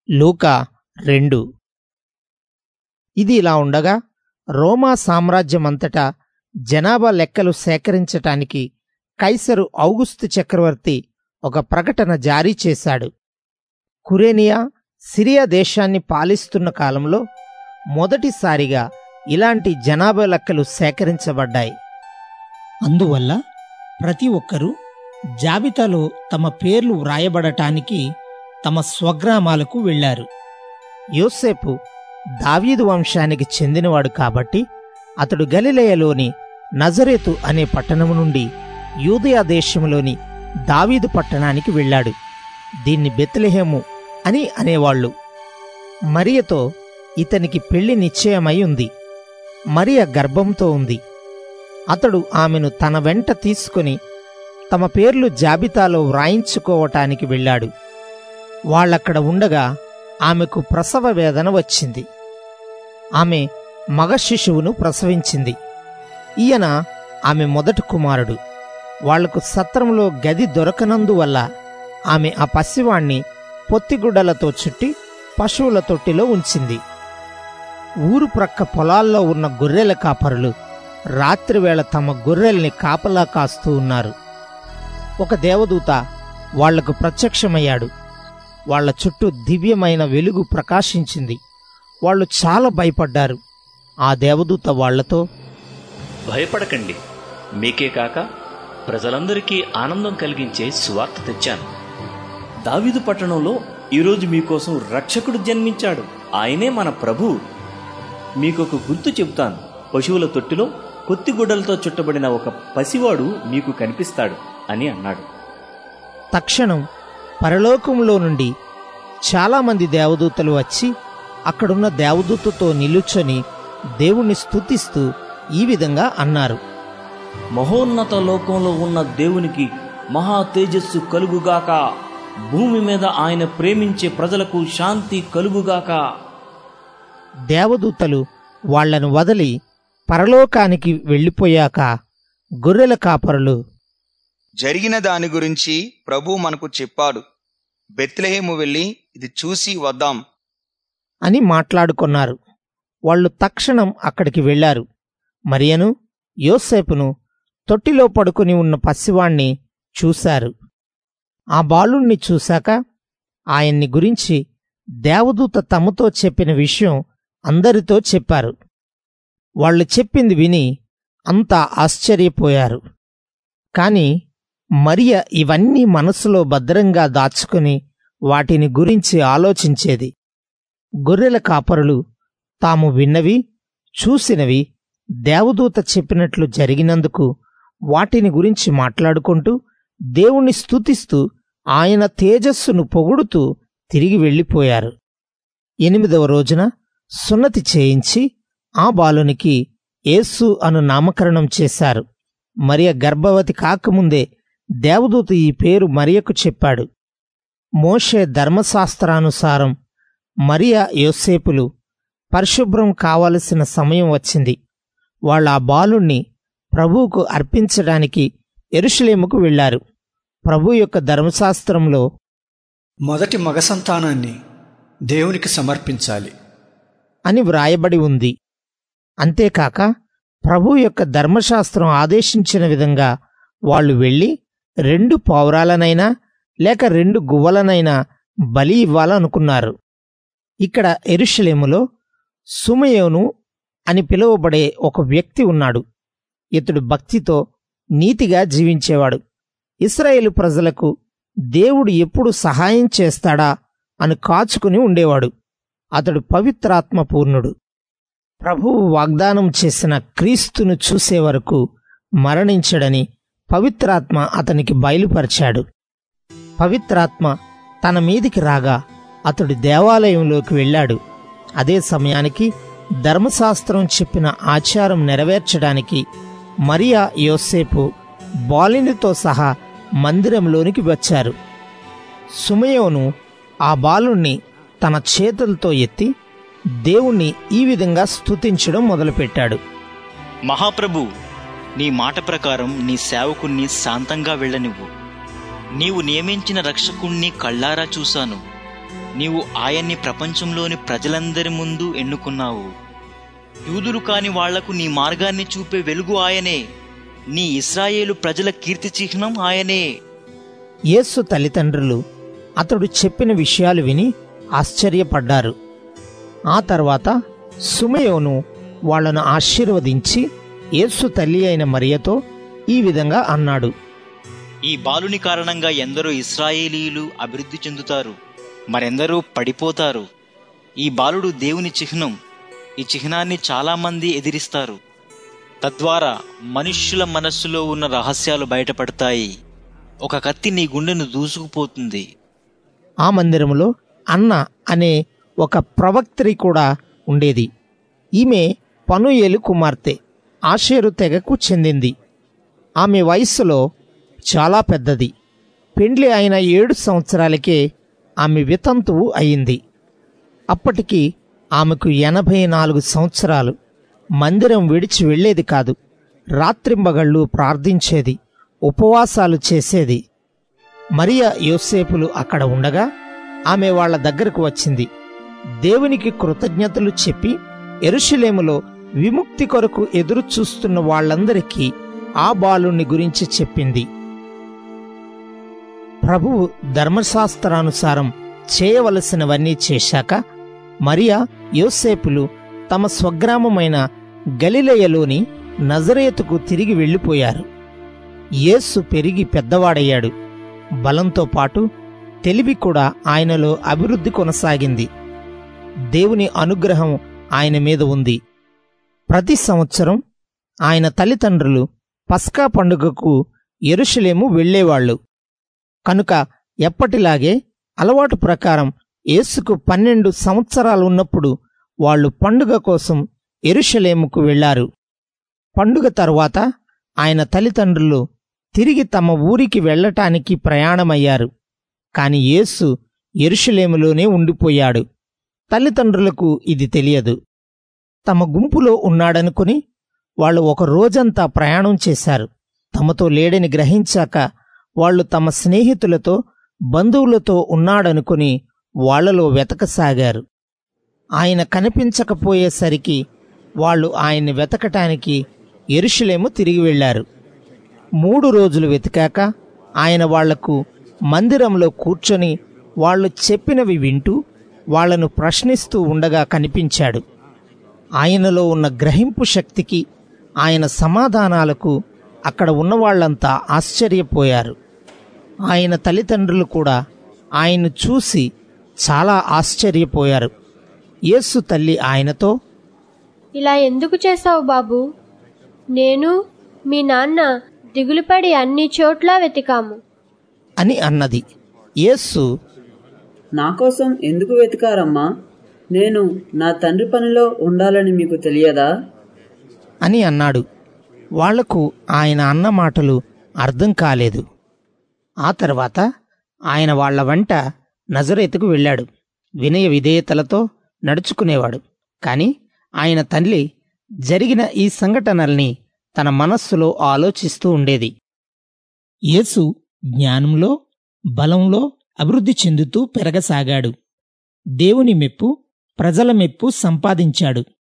లూకా రెండు ఇది ఇలా ఉండగా రోమా సామ్రాజ్యమంతటా జనాభా లెక్కలు సేకరించటానికి కైసరు ఔగుస్తు చక్రవర్తి ఒక ప్రకటన జారీ చేశాడు కురేనియా సిరియా దేశాన్ని పాలిస్తున్న కాలంలో మొదటిసారిగా ఇలాంటి జనాభా లెక్కలు సేకరించబడ్డాయి అందువల్ల ప్రతి ఒక్కరూ జాబితాలో తమ పేర్లు వ్రాయబడటానికి తమ స్వగ్రామాలకు వెళ్లారు యోసేపు దావీదు వంశానికి చెందినవాడు కాబట్టి అతడు గలిలయలోని నజరేతు అనే పట్టణం నుండి యూదయా దేశంలోని దావీదు పట్టణానికి వెళ్ళాడు దీన్ని బెత్లెహేము అని అనేవాళ్ళు మరియతో ఇతనికి పెళ్లి నిశ్చయమై ఉంది మరియ గర్భంతో ఉంది అతడు ఆమెను తన వెంట తీసుకుని తమ పేర్లు జాబితాలో వ్రాయించుకోవటానికి వెళ్ళాడు వాళ్ళక్కడ ఉండగా ఆమెకు ప్రసవ వేదన వచ్చింది ఆమె మగ శిశువును ప్రసవించింది ఈయన ఆమె మొదటి కుమారుడు వాళ్లకు సత్రంలో గది దొరకనందువల్ల ఆమె ఆ పసివాణ్ణి పొత్తిగుడ్డలతో చుట్టి పశువుల తొట్టిలో ఉంచింది ఊరు ప్రక్క పొలాల్లో ఉన్న గొర్రెల కాపరులు రాత్రివేళ తమ గొర్రెల్ని కాపలా కాస్తూ ఉన్నారు ఒక దేవదూత వాళ్లకు ప్రత్యక్షమయ్యాడు వాళ్ళ చుట్టూ దివ్యమైన వెలుగు ప్రకాశించింది వాళ్ళు చాలా భయపడ్డారు ఆ దేవదూత వాళ్లతో భయపడకండి మీకే కాక ప్రజలందరికీ ఆనందం కలిగించే సువార్త తెచ్చాను దావీదు పట్టణంలో ఈరోజు మీకోసం రక్షకుడు జన్మించాడు ఆయనే మన ప్రభు మీకొక గుర్తు చెబుతాను పశువుల తొట్టిలో కొత్తిగుడ్డలతో చుట్టబడిన ఒక పసివాడు మీకు కనిపిస్తాడు అని అన్నాడు తక్షణం పరలోకంలో నుండి చాలామంది దేవదూతలు వచ్చి అక్కడున్న దేవదూతతో నిలుచొని దేవుణ్ణి స్తుతిస్తూ ఈ విధంగా అన్నారు మహోన్నత లోకంలో ఉన్న దేవునికి మహా తేజస్సు కలుగుగాక భూమి మీద ఆయన ప్రేమించే ప్రజలకు శాంతి కలుగుగాక దేవదూతలు వాళ్లను వదిలి పరలోకానికి వెళ్ళిపోయాక గొర్రెల కాపరులు జరిగిన దాని గురించి ప్రభు మనకు చెప్పాడు బెత్లెహేము వెళ్ళి ఇది చూసి వద్దాం అని మాట్లాడుకున్నారు వాళ్ళు తక్షణం అక్కడికి వెళ్లారు మరియను యోసేపును తొట్టిలో పడుకుని ఉన్న పసివాణ్ణి చూశారు ఆ బాలుణ్ణి చూశాక ఆయన్ని గురించి దేవదూత తమతో చెప్పిన విషయం అందరితో చెప్పారు వాళ్ళు చెప్పింది విని అంతా ఆశ్చర్యపోయారు కాని మరియ ఇవన్నీ మనసులో భద్రంగా దాచుకుని వాటిని గురించి ఆలోచించేది గొర్రెల కాపరులు తాము విన్నవి చూసినవి దేవదూత చెప్పినట్లు జరిగినందుకు వాటిని గురించి మాట్లాడుకుంటూ దేవుణ్ణి స్తుతిస్తూ ఆయన తేజస్సును పొగుడుతూ తిరిగి వెళ్ళిపోయారు ఎనిమిదవ రోజున సున్నతి చేయించి ఆ బాలునికి యేసు అను నామకరణం చేశారు మరియ గర్భవతి కాకముందే దేవదూత ఈ పేరు మరియకు చెప్పాడు మోషే ధర్మశాస్త్రానుసారం మరియ యోసేపులు పరిశుభ్రం కావలసిన సమయం వచ్చింది వాళ్ళ ఆ బాలుణ్ణి ప్రభువుకు అర్పించడానికి ఎరుషలేముకు వెళ్లారు ప్రభు యొక్క ధర్మశాస్త్రంలో మొదటి మగ సంతానాన్ని దేవునికి సమర్పించాలి అని వ్రాయబడి ఉంది అంతేకాక ప్రభు యొక్క ధర్మశాస్త్రం ఆదేశించిన విధంగా వాళ్ళు వెళ్ళి రెండు పౌరాలనైనా లేక రెండు గువ్వలనైనా బలి ఇవ్వాలనుకున్నారు ఇక్కడ ఎరుషలేములో సుమయోను అని పిలువబడే ఒక వ్యక్తి ఉన్నాడు ఇతడు భక్తితో నీతిగా జీవించేవాడు ఇస్రాయేలు ప్రజలకు దేవుడు ఎప్పుడు సహాయం చేస్తాడా అని కాచుకుని ఉండేవాడు అతడు పవిత్రాత్మ పూర్ణుడు ప్రభువు వాగ్దానం చేసిన క్రీస్తును చూసే వరకు మరణించడని పవిత్రాత్మ అతనికి బయలుపరిచాడు పవిత్రాత్మ తన మీదికి రాగా అతడు దేవాలయంలోకి వెళ్ళాడు అదే సమయానికి ధర్మశాస్త్రం చెప్పిన ఆచారం నెరవేర్చడానికి మరియా యోసేపు బాలినితో సహా మందిరంలోనికి వచ్చారు సుమయోను ఆ బాలుణ్ణి తన చేతులతో ఎత్తి దేవుణ్ణి ఈ విధంగా స్తుతించడం మొదలుపెట్టాడు మహాప్రభు నీ మాట ప్రకారం నీ సేవకుణ్ణి శాంతంగా వెళ్ళనివ్వు నీవు నియమించిన రక్షకుణ్ణి కళ్ళారా చూశాను నీవు ఆయన్ని ప్రపంచంలోని ప్రజలందరి ముందు ఎన్నుకున్నావు యూదులు కాని వాళ్లకు నీ మార్గాన్ని చూపే వెలుగు ఆయనే నీ ఇస్రాయేలు ప్రజల కీర్తి చిహ్నం ఆయనే యేసు తల్లిదండ్రులు అతడు చెప్పిన విషయాలు విని ఆశ్చర్యపడ్డారు ఆ తర్వాత సుమయోను వాళ్ళను ఆశీర్వదించి యేసు తల్లి అయిన మరియతో ఈ విధంగా అన్నాడు ఈ బాలుని కారణంగా ఎందరో ఇస్రాయేలీయులు అభివృద్ధి చెందుతారు మరెందరూ పడిపోతారు ఈ బాలుడు దేవుని చిహ్నం ఈ చిహ్నాన్ని చాలామంది ఎదిరిస్తారు తద్వారా మనుష్యుల మనస్సులో ఉన్న రహస్యాలు బయటపడతాయి ఒక కత్తి నీ గుండెను దూసుకుపోతుంది ఆ మందిరములో అన్న అనే ఒక ప్రవక్త్రి కూడా ఉండేది ఈమె పనుయేలు కుమార్తె ఆషేరు తెగకు చెందింది ఆమె వయస్సులో చాలా పెద్దది పెండ్లి అయిన ఏడు సంవత్సరాలకే ఆమె వితంతువు అయింది అప్పటికి ఆమెకు ఎనభై నాలుగు సంవత్సరాలు మందిరం విడిచి వెళ్ళేది కాదు రాత్రింబగళ్ళు ప్రార్థించేది ఉపవాసాలు చేసేది మరియా యోసేపులు అక్కడ ఉండగా ఆమె వాళ్ళ దగ్గరకు వచ్చింది దేవునికి కృతజ్ఞతలు చెప్పి ఎరుషలేములో విముక్తి కొరకు ఎదురు చూస్తున్న వాళ్ళందరికీ ఆ బాలుని గురించి చెప్పింది ప్రభువు ధర్మశాస్త్రానుసారం చేయవలసినవన్నీ చేశాక మరియా యోసేపులు తమ స్వగ్రామమైన గలిలయలోని నజరేతుకు తిరిగి వెళ్ళిపోయారు యేసు పెరిగి పెద్దవాడయ్యాడు బలంతో పాటు తెలివి కూడా ఆయనలో అభివృద్ధి కొనసాగింది దేవుని అనుగ్రహం ఆయన మీద ఉంది ప్రతి సంవత్సరం ఆయన తల్లిదండ్రులు పస్కా పండుగకు ఎరుషలేము వెళ్ళేవాళ్ళు కనుక ఎప్పటిలాగే అలవాటు ప్రకారం యేసుకు పన్నెండు సంవత్సరాలు ఉన్నప్పుడు వాళ్ళు పండుగ కోసం ఎరుషలేముకు వెళ్లారు పండుగ తరువాత ఆయన తల్లిదండ్రులు తిరిగి తమ ఊరికి వెళ్ళటానికి ప్రయాణమయ్యారు కాని యేసు ఎరుషలేములోనే ఉండిపోయాడు తల్లిదండ్రులకు ఇది తెలియదు తమ గుంపులో ఉన్నాడనుకుని వాళ్ళు ఒక రోజంతా ప్రయాణం చేశారు తమతో లేడని గ్రహించాక వాళ్ళు తమ స్నేహితులతో బంధువులతో ఉన్నాడనుకుని వాళ్లలో వెతకసాగారు ఆయన కనిపించకపోయేసరికి వాళ్ళు ఆయన్ని వెతకటానికి ఎరుషలేము తిరిగి వెళ్లారు మూడు రోజులు వెతికాక ఆయన వాళ్లకు మందిరంలో కూర్చొని వాళ్ళు చెప్పినవి వింటూ వాళ్లను ప్రశ్నిస్తూ ఉండగా కనిపించాడు ఆయనలో ఉన్న గ్రహింపు శక్తికి ఆయన సమాధానాలకు అక్కడ ఉన్నవాళ్లంతా ఆశ్చర్యపోయారు ఆయన తల్లిదండ్రులు కూడా ఆయన్ను చూసి చాలా ఆశ్చర్యపోయారు యేసు తల్లి ఆయనతో ఇలా ఎందుకు చేశావు బాబు నేను మీ నాన్న దిగులుపడి అన్ని చోట్ల వెతికాము అని అన్నది యేసు నా కోసం ఎందుకు వెతికారమ్మా నేను నా తండ్రి పనిలో ఉండాలని మీకు తెలియదా అని అన్నాడు వాళ్లకు ఆయన అన్న మాటలు అర్థం కాలేదు ఆ తర్వాత ఆయన వాళ్ల వంట నజరేతుకు వెళ్ళాడు వినయ విధేయతలతో నడుచుకునేవాడు కాని ఆయన తల్లి జరిగిన ఈ సంఘటనల్ని తన మనస్సులో ఆలోచిస్తూ ఉండేది యేసు జ్ఞానంలో బలంలో అభివృద్ధి చెందుతూ పెరగసాగాడు దేవుని మెప్పు ప్రజల మెప్పు సంపాదించాడు